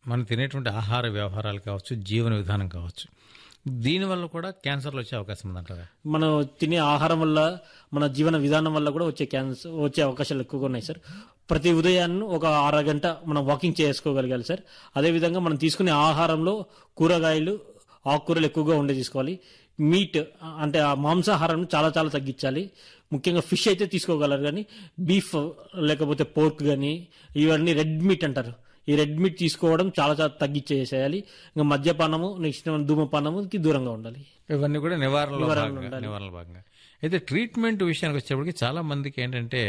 మనం తినేటువంటి ఆహార వ్యవహారాలు కావచ్చు జీవన విధానం కావచ్చు దీనివల్ల కూడా క్యాన్సర్లు వచ్చే అవకాశం ఉందంటారా మనం తినే ఆహారం వల్ల మన జీవన విధానం వల్ల కూడా వచ్చే క్యాన్సర్ వచ్చే అవకాశాలు ఎక్కువగా ఉన్నాయి సార్ ప్రతి ఉదయాన్ని ఒక అరగంట మనం వాకింగ్ చేసుకోగలగాలి సార్ అదేవిధంగా మనం తీసుకునే ఆహారంలో కూరగాయలు ఆకుకూరలు ఎక్కువగా ఉండే తీసుకోవాలి మీట్ అంటే ఆ మాంసాహారం చాలా చాలా తగ్గించాలి ముఖ్యంగా ఫిష్ అయితే తీసుకోగలరు కానీ బీఫ్ లేకపోతే పోర్క్ కానీ ఇవన్నీ రెడ్ మీట్ అంటారు ఈ రెడ్ మీట్ తీసుకోవడం చాలా చాలా తగ్గించేసేయాలి ఇంకా మద్యపానము నెక్స్ట్ ధూమపానముకి దూరంగా ఉండాలి ఇవన్నీ కూడా నివారణలో నివారణలో భాగంగా ఉండాలి. నివారణలో భాగంగా అయితే ట్రీట్మెంట్ విషయానికి వచ్చేప్పటికి చాలా మందికి ఏంటంటే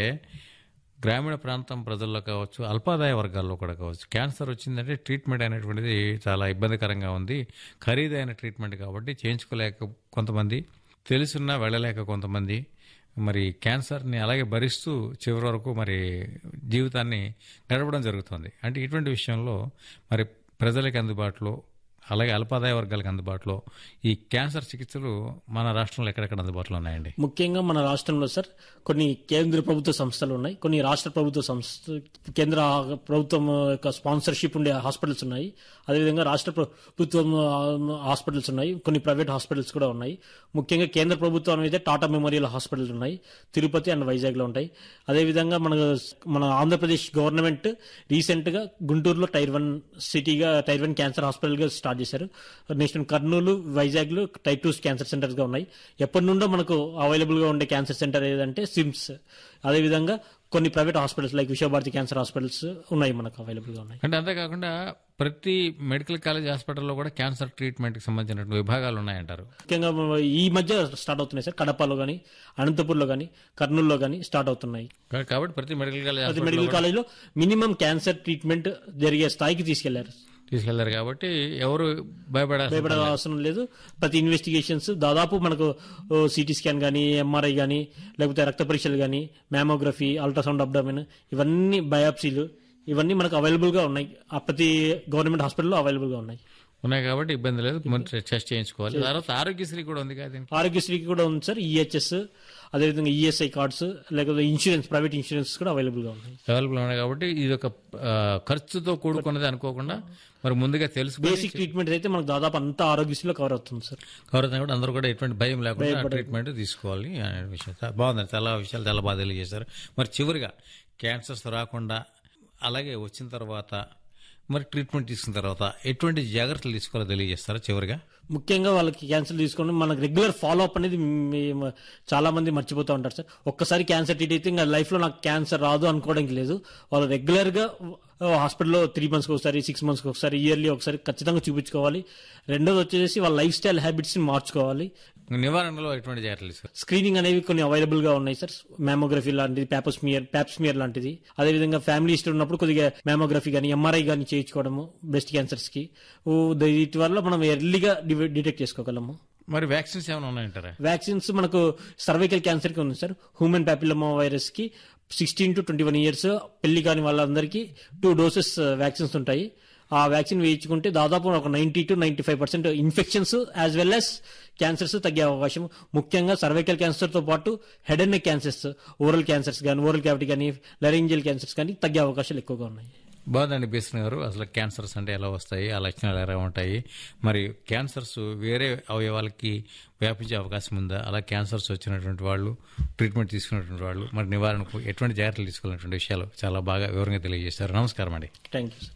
గ్రామీణ ప్రాంతం ప్రజల్లో కావచ్చు అల్పాదాయ వర్గాల్లో కూడా కావచ్చు క్యాన్సర్ వచ్చిందంటే ట్రీట్మెంట్ అనేటువంటిది చాలా ఇబ్బందికరంగా ఉంది ఖరీదైన ట్రీట్మెంట్ కాబట్టి చేయించుకోలేక కొంతమంది తెలుసున్నా వెళ్ళలేక కొంతమంది మరి క్యాన్సర్ని అలాగే భరిస్తూ చివరి వరకు మరి జీవితాన్ని గడపడం జరుగుతుంది అంటే ఇటువంటి విషయంలో మరి ప్రజలకు అందుబాటులో అలాగే అల్పాదాయ వర్గాలకు అందుబాటులో ఈ క్యాన్సర్ చికిత్సలు మన రాష్ట్రంలో ఎక్కడెక్కడ అందుబాటులో ఉన్నాయండి ముఖ్యంగా మన రాష్ట్రంలో సార్ కొన్ని కేంద్ర ప్రభుత్వ సంస్థలు ఉన్నాయి కొన్ని రాష్ట్ర ప్రభుత్వ సంస్థ కేంద్ర ప్రభుత్వం యొక్క స్పాన్సర్షిప్ ఉండే హాస్పిటల్స్ ఉన్నాయి అదేవిధంగా రాష్ట్ర ప్రభుత్వం ఆ, హాస్పిటల్స్ ఉన్నాయి కొన్ని ప్రైవేట్ హాస్పిటల్స్ కూడా ఉన్నాయి ముఖ్యంగా కేంద్ర ప్రభుత్వం అయితే టాటా మెమోరియల్ హాస్పిటల్ ఉన్నాయి తిరుపతి అండ్ వైజాగ్ లో ఉంటాయి అదేవిధంగా మన మన ఆంధ్రప్రదేశ్ గవర్నమెంట్ రీసెంట్ గా గుంటూరులో టైర్ వన్ సిటీగా టైర్ వన్ క్యాన్సర్ హాస్పిటల్ గా స్టార్ట్ చేశారు నెక్స్ట్ కర్నూలు వైజాగ్ లో టైప్ టూ క్యాన్సర్ సెంటర్స్ గా ఉన్నాయి ఎప్పటి నుండో మనకు అవైలబుల్ గా ఉండే క్యాన్సర్ సెంటర్ ఏదంటే సిమ్స్ అదేవిధంగా కొన్ని private hospitals like Vishwabharathi cancer hospitals ఉన్నాయి మనకు అవైలబుల్ గా ఉన్నాయి అంటే అంతేకాకుండా ప్రతి మెడికల్ కాలేజ్ హాస్పిటల్లో కూడా క్యాన్సర్ ట్రీట్మెంట్కి సంబంధించిన విభాగాలు ఉన్నాయంటారు ముఖ్యంగా ఈ మధ్య స్టార్ట్ అవుతున్నాయి సార్ కడపలో కానీ అనంతపూర్లో కానీ కర్నూలులో కానీ స్టార్ట్ అవుతున్నాయి కా- కాబట్టి ప్రతి మెడికల్ కాలేజ్ ప్రతి హాస్పిటల్లో మెడికల్ కాలేజ్ లో మినిమం క్యాన్సర్ ట్రీట్మెంట్ జరిగే స్థాయికి తీసుకెళ్లారు తీసుకెళ్లారు కాబట్టి ఎవరు భయపడాల్సిన భయపడే అవసరం లేదు ప్రతి ఇన్వెస్టిగేషన్స్ దాదాపు మనకు సిటీ స్కాన్ కానీ ఎంఆర్ఐ కానీ లేకపోతే రక్త పరీక్షలు కానీ మ్యామోగ్రఫీ అల్ట్రాసౌండ్ అబ్డామిన్ ఇవన్నీ బయాప్సీలు ఇవన్నీ మనకు అవైలబుల్ గా ఉన్నాయి ఆ ప్రతి గవర్నమెంట్ హాస్పిటల్లో అవైలబుల్ గా ఉన్నాయి ఉన్నాయి కాబట్టి ఇబ్బంది లేదు ముందు టెస్ట్ చేయించుకోవాలి తర్వాత ఆరోగ్యశ్రీ కూడా ఉంది కదా ఆరోగ్యశ్రీకి కూడా ఉంది సార్ ఈహెచ్ఎస్ అదేవిధంగా ఈఎస్ఐ కార్డ్స్ లేకపోతే ఇన్సూరెన్స్ ప్రైవేట్ ఇన్సూరెన్స్ కూడా అవైలబుల్ గా ఉన్నాయి అవైలబుల్ ఉన్నాయి కాబట్టి ఇది ఒక ఆ, ఖర్చుతో కూడుకున్నది అనుకోకుండా మరి ముందుగా తెలుసుకుని బేసిక్ ట్రీట్మెంట్ అయితే మనకు దాదాపు అంతా ఆరోగ్యశ్రీలో కవర్ అవుతుంది సార్ కవర్ కూడా అందరూ కూడా ఎటువంటి భయం లేకుండా ట్రీట్మెంట్ తీసుకోవాలి అనే విషయం చా- బాగుంది చాలా విషయాలు చాలా బాగా తెలియజేశారు మరి చివరిగా క్యాన్సర్స్ రాకుండా అలాగే వచ్చిన తర్వాత మరి ట్రీట్మెంట్ తీసుకున్న తర్వాత ఎటువంటి జాగ్రత్తలు తీసుకోవాలో తెలియజేస్తారా చివరిగా ముఖ్యంగా వాళ్ళకి క్యాన్సర్ తీసుకొని మనకు రెగ్యులర్ ఫాలో అప్ అనేది మేము చాలా మంది మర్చిపోతూ ఉంటారు సార్ ఒక్కసారి క్యాన్సర్ ట్రీట్ అయితే ఇంకా లైఫ్ లో నాకు క్యాన్సర్ రాదు అనుకోవడానికి లేదు వాళ్ళు రెగ్యులర్ గా హాస్పిటల్లో త్రీ మంత్స్ ఒకసారి సిక్స్ మంత్స్ ఒకసారి ఇయర్లీ ఒకసారి ఖచ్చితంగా చూపించుకోవాలి రెండోది వచ్చేసి వాళ్ళ లైఫ్ స్టైల్ హ్యాబిట్స్ ని మార్చుకోవాలి నివారణలో ఎటువంటి జాగ్రత్తలు తీసుకోవాలి స్క్రీనింగ్ అనేవి కొన్ని అవైలబుల్ గా ఉన్నాయి సార్ మ్యామోగ్రఫీ లాంటిది ప్యాపోస్మియర్ ప్యాప్స్మియర్ లాంటిది అదేవిధంగా ఫ్యామిలీ హిస్టరీ ఉన్నప్పుడు కొద్దిగా మ్యామోగ్రఫీ కానీ ఎంఆర్ఐ కానీ చేయించుకోవడము బ్రెస్ట్ క్యాన్సర్స్ కి ఊ, వీటి వల్ల మనం ఎర్లీగా డిటెక్ట్ చేసుకోగలము మరి వ్యాక్సిన్స్ ఏమైనా ఉన్నాయంటారా వ్యాక్సిన్స్ మనకు సర్వైకల్ క్యాన్సర్ కి ఉంది సార్ హ్యూమన్ ప్యాపిలమా వైరస్ కి sixteen to twenty one years పెళ్లి కాని వాళ్ళందరికీ టూ డోసెస్ వ్యాక్సిన్స్ ఉంటాయి ఆ వ్యాక్సిన్ వేయించుకుంటే దాదాపు ఒక ninety to ninety five percent infections as well as cancers తగ్గే అవకాశం ముఖ్యంగా సర్వైకల్ క్యాన్సర్ తో పాటు head and neck cancers oral cancers కానీ ఓరల్ క్యావిటీ కానీ లెరింజియల్ క్యాన్సర్స్ కానీ తగ్గే అవకాశాలు ఎక్కువగా ఉన్నాయి బాగుందండి బీసన్ గారు అసలు క్యాన్సర్స్ అంటే ఎలా వస్తాయి ఆ లక్షణాలు ఎలా ఉంటాయి మరి క్యాన్సర్స్ వేరే అవయవాలకి వ్యాపించే అవకాశం ఉందా అలా క్యాన్సర్స్ వచ్చినటువంటి వాళ్ళు ట్రీట్మెంట్ తీసుకున్నటువంటి వాళ్ళు మరి నివారణకు ఎటువంటి జాగ్రత్తలు తీసుకోవాలన్నటువంటి విషయాలు చాలా బాగా వివరంగా తెలియజేశారు నమస్కారం అండి థ్యాంక్ యూ సార్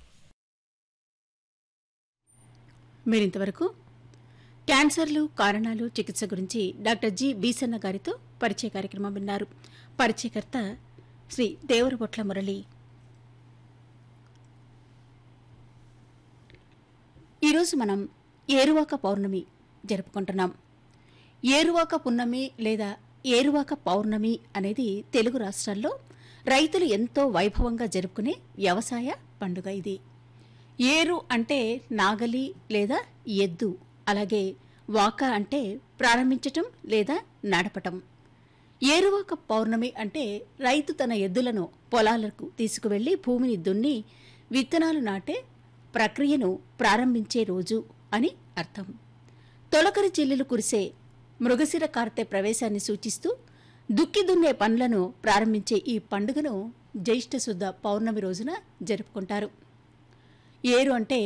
మీరింతవరకు క్యాన్సర్లు కారణాలు చికిత్స గురించి డాక్టర్ జి బీసన్న గారితో పరిచయ కార్యక్రమం విన్నారు పరిచయకర్త శ్రీ దేవరబొట్ల మురళి ఈరోజు మనం ఏరువాక పౌర్ణమి జరుపుకుంటున్నాం ఏరువాక పున్నమి లేదా ఏరువాక పౌర్ణమి అనేది తెలుగు రాష్ట్రాల్లో రైతులు ఎంతో వైభవంగా జరుపుకునే వ్యవసాయ పండుగ ఇది ఏరు అంటే నాగలి లేదా ఎద్దు అలాగే వాక అంటే ప్రారంభించటం లేదా నడపటం ఏరువాక పౌర్ణమి అంటే రైతు తన ఎద్దులను పొలాలకు తీసుకువెళ్లి భూమిని దున్ని విత్తనాలు నాటే ప్రక్రియను ప్రారంభించే రోజు అని అర్థం తొలకరి చిల్లులు కురిసే మృగశిర కార్తె ప్రవేశాన్ని సూచిస్తూ దుక్కి దున్నే పనులను ప్రారంభించే ఈ పండుగను జ్యేష్ఠ శుద్ధ పౌర్ణమి రోజున జరుపుకుంటారు ఏరు అంటే